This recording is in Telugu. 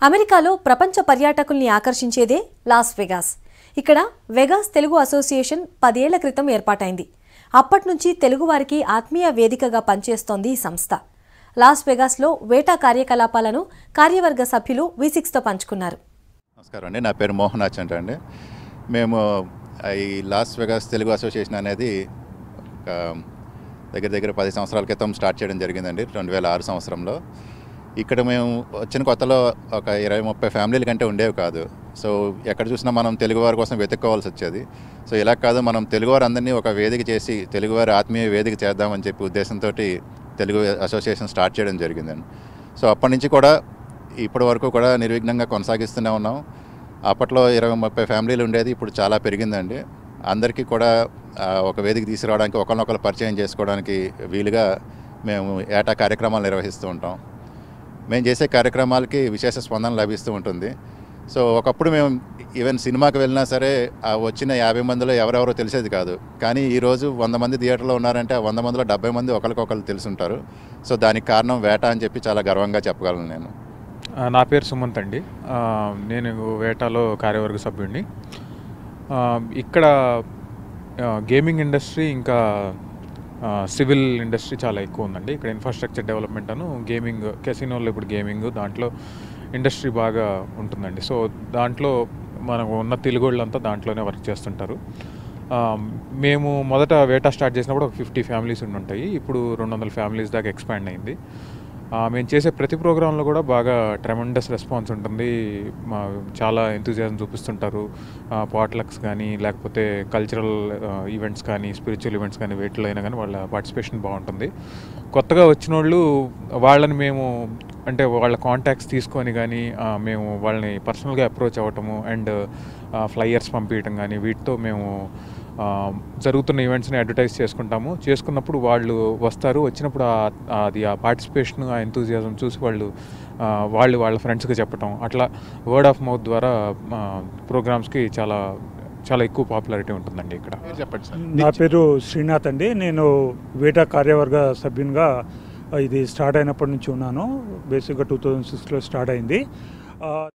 అమెరికాలో ప్రపంచ పర్యాటకుల్ని ఆకర్షించేదే లాస్ వెగాస్ ఇక్కడ వెగాస్ తెలుగు అసోసియేషన్ పదేళ్ల క్రితం ఏర్పాటైంది అప్పటి నుంచి తెలుగువారికి ఆత్మీయ వేదికగా పనిచేస్తోంది ఈ సంస్థ లాస్ వెగాస్లో వేటా కార్యకలాపాలను కార్యవర్గ సభ్యులు వి సిక్స్తో పంచుకున్నారు నమస్కారం అండి నా పేరు మోహన్ ఆచంట అండి మేము ఆ, ఈ లాస్ వెగాస్ తెలుగు అసోసియేషన్ అనేది ఒక దగ్గర దగ్గర పది సంవత్సరాల క్రితం స్టార్ట్ చేయడం జరిగిందండి రెండు వేల ఆరు సంవత్సరంలో ఇక్కడ మేము వచ్చిన కొత్తలో ఒక ఇరవై ముప్పై ఫ్యామిలీల కంటే ఉండేవి కాదు సో ఎక్కడ చూసినా మనం తెలుగువారి కోసం వెతుక్కోవాల్సి వచ్చేది సో ఇలా కాదు మనం తెలుగువారు అందరినీ ఒక వేదిక చేసి తెలుగువారి ఆత్మీయ వేదిక చేద్దామని చెప్పి ఉద్దేశంతో తెలుగు అసోసియేషన్ స్టార్ట్ చేయడం జరిగిందండి సో అప్పటి నుంచి కూడా ఇప్పటి వరకు కూడా నిర్విఘ్నంగా కొనసాగిస్తూనే ఉన్నాం అప్పట్లో ఇరవై ముప్పై ఫ్యామిలీలు ఉండేది ఇప్పుడు చాలా పెరిగిందండి అందరికీ కూడా ఆ, ఒక వేదిక తీసుకురావడానికి ఒకరినొకరు పరిచయం చేసుకోవడానికి వీలుగా మేము ఏటా కార్యక్రమాలు నిర్వహిస్తూ ఉంటాం మేము చేసే కార్యక్రమాలకి విశేష స్పందన లభిస్తూ ఉంటుంది సో ఒకప్పుడు మేము ఈవెన్ సినిమాకి వెళ్ళినా సరే ఆ వచ్చిన యాభై మందిలో ఎవరెవరో తెలిసేది కాదు కానీ ఈరోజు వంద మంది థియేటర్లో ఉన్నారంటే ఆ వంద మందిలో డెబ్బై మంది ఒకరికొకరు తెలుసుంటారు సో దానికి కారణం వేట అని చెప్పి చాలా గర్వంగా చెప్పగలను నేను ఆ, నా పేరు సుమంత్ అండి ఆ, నేను వేటాలో కార్యవర్గ సభ్యుడిని ఆ, ఇక్కడ ఆ, గేమింగ్ ఇండస్ట్రీ ఇంకా ఆ, సివిల్ ఇండస్ట్రీ చాలా ఎక్కువ ఉందండి ఇక్కడ ఇన్ఫ్రాస్ట్రక్చర్ డెవలప్మెంట్ అను గేమింగ్ కెసినోలో ఇప్పుడు గేమింగ్ దాంట్లో ఇండస్ట్రీ బాగా ఉంటుందండి సో దాంట్లో మనకు ఉన్న తెలుగు వాళ్ళంతా దాంట్లోనే వర్క్ చేస్తుంటారు ఆ, మేము మొదట వేటా స్టార్ట్ చేసినప్పుడు ఒక ఫిఫ్టీ ఫ్యామిలీస్ ఉండి ఉంటాయి ఇప్పుడు రెండు వందల ఫ్యామిలీస్ దాకా ఎక్స్పాండ్ అయింది ఆ, మేము చేసే ప్రతి ప్రోగ్రాంలో కూడా బాగా ట్రెమండస్ రెస్పాన్స్ ఉంటుంది మా చాలా ఎంతూజియాజం చూపిస్తుంటారు పాట్లక్స్ కానీ లేకపోతే కల్చరల్ ఈవెంట్స్ కానీ స్పిరిచువల్ ఈవెంట్స్ కానీ వేటిలో అయినా కానీ వాళ్ళ పార్టిసిపేషన్ బాగుంటుంది కొత్తగా వచ్చిన వాళ్ళు వాళ్ళని మేము అంటే వాళ్ళ కాంటాక్ట్స్ తీసుకొని కానీ ఆ, మేము వాళ్ళని పర్సనల్గా అప్రోచ్ అవ్వటము అండ్ ఫ్లయర్స్ పంపించడం కానీ వీటితో మేము ఆ, జరుగుతున్న ఈవెంట్స్ని అడ్వర్టైజ్ చేసుకుంటాము చేసుకున్నప్పుడు వాళ్ళు వస్తారు వచ్చినప్పుడు ఆ- అది ఆ పార్టిసిపేషన్ ఆ ఎంతూజియాజం చూసి వాళ్ళు ఆ, వాళ్ళు వాళ్ళ ఫ్రెండ్స్కి చెప్పటం అట్లా వర్డ్ ఆఫ్ మౌత్ ద్వారా ప్రోగ్రామ్స్కి చాలా చాలా ఎక్కువ పాపులారిటీ ఉంటుందండి ఇక్కడ చెప్పండి సార్ నా పేరు శ్రీనాథ్ అండి నేను వేటా కార్యవర్గ సభ్యునిగా ఇది స్టార్ట్ అయినప్పటి నుంచి ఉన్నాను బేసిక్గా టూ థౌజండ్ సిక్స్లో స్టార్ట్ అయింది ఆ,